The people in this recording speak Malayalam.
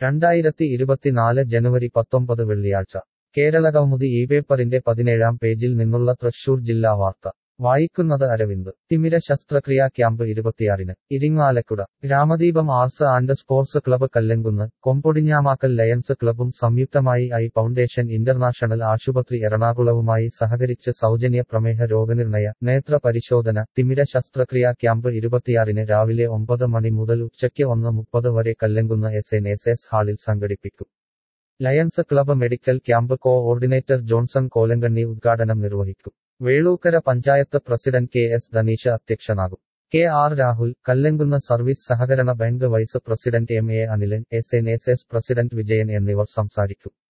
രണ്ടായിരത്തി ഇരുപത്തിനാല് ജനുവരി പത്തൊമ്പത് വെള്ളിയാഴ്ച കേരളകൗമുദി ഈ പേപ്പറിന്റെ പതിനേഴാം പേജിൽ നിന്നുള്ള തൃശൂർ ജില്ലാ വാർത്ത വായിക്കുന്നത് അരവിന്ദ് തിമിര ശസ്ത്രക്രിയാ ക്യാമ്പ് ഇരുപത്തിയാറിന് Irinjalakuda Gramadeepam arts and sports club Kallankunnu കൊമ്പൊടിഞ്ഞാമാക്കൽ ലയൺസ് ക്ലബ്ബും സംയുക്തമായി ഐ ഫൗണ്ടേഷൻ ഇന്റർനാഷണൽ ആശുപത്രി എറണാകുളവുമായി സഹകരിച്ച് സൗജന്യ പ്രമേഹ രോഗനിർണയ നേത്ര പരിശോധന തിമിര ശസ്ത്രക്രിയാ ക്യാമ്പ് ഇരുപത്തിയാറിന് രാവിലെ ഒമ്പത് മണി മുതൽ ഉച്ചയ്ക്ക് ഒന്ന് മുപ്പത് വരെ Kallankunnu S N S S ഹാളിൽ സംഘടിപ്പിക്കും lions club medical camp coordinator Johnson Kolankanni ഉദ്ഘാടനം നിർവഹിക്കും വേളൂക്കര പഞ്ചായത്ത് പ്രസിഡന്റ് കെ എസ് ധനീഷ അധ്യക്ഷനാകും കെ ആർ രാഹുൽ കല്ലങ്കുന്ന സർവീസ് സഹകരണ bank vice president M A Anilan S N S S president Vijayan എന്നിവർ സംസാരിക്കും